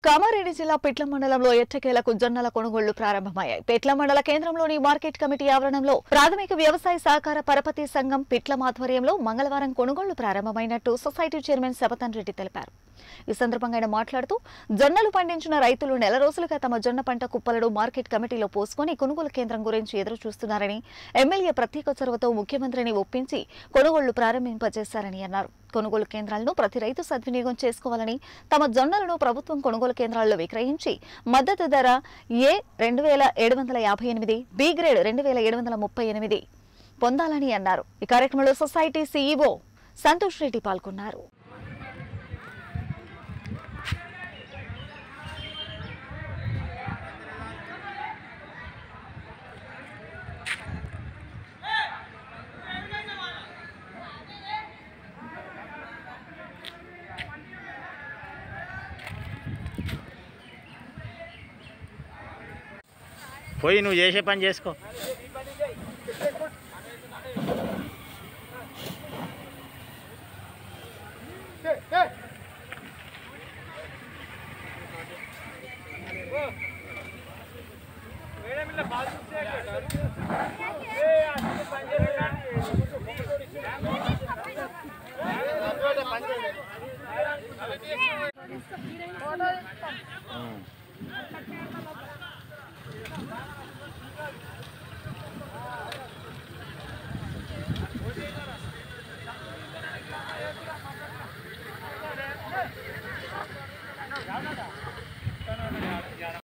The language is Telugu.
కామారెడ్డి జిల్లా పిట్ల మండలంలో ఎట్టకేలకు జొన్నల కొనుగోళ్లు ప్రారంభమయ్యాయి పిట్ల మండల కేంద్రంలోని మార్కెట్ కమిటీ ఆవరణంలో ప్రాథమిక వ్యవసాయ సహకార పరపతి సంఘం పిట్ల ఆధ్వర్యంలో మంగళవారం కొనుగోళ్లు ప్రారంభమైనట్టు సొసైటీ చైర్మన్ శబతన్ రెడ్డి తెలిపారు ఈ సందర్భంగా ఆయన మాట్లాడుతూ జొన్నలు పండించిన రైతులు నెల రోజులుగా తమ జొన్న పంట కుప్పలను మార్కెట్ కమిటీలో పోసుకొని కొనుగోలు కేంద్రం గురించి ఎదురు చూస్తున్నారని ఎమ్మెల్యే ప్రత్యేక చొరవతో ముఖ్యమంత్రిని ఒప్పించి కొనుగోళ్లు ప్రారంభింపజేశారని అన్నారు కొనుగోలు కేంద్రాలను ప్రతి రైతు సద్వినియోగం చేసుకోవాలని తమ జొన్నలను ప్రభుత్వం కొనుగోలు కేంద్రాల్లో విక్రయించి మద్దతు ధర ఏ రెండు వేల ఏడు వందల యాభై ఎనిమిది బి గ్రేడ్ రెండు వేల ఏడు వందల ముప్పై ఎనిమిది పొందాలని అన్నారు ఈ కార్యక్రమంలో సొసైటీ సీఈఓ సంతోష్ రెడ్డి పాల్గొన్నారు పోయి నువ్వు చేసే పని చేసుకో Hey, hey.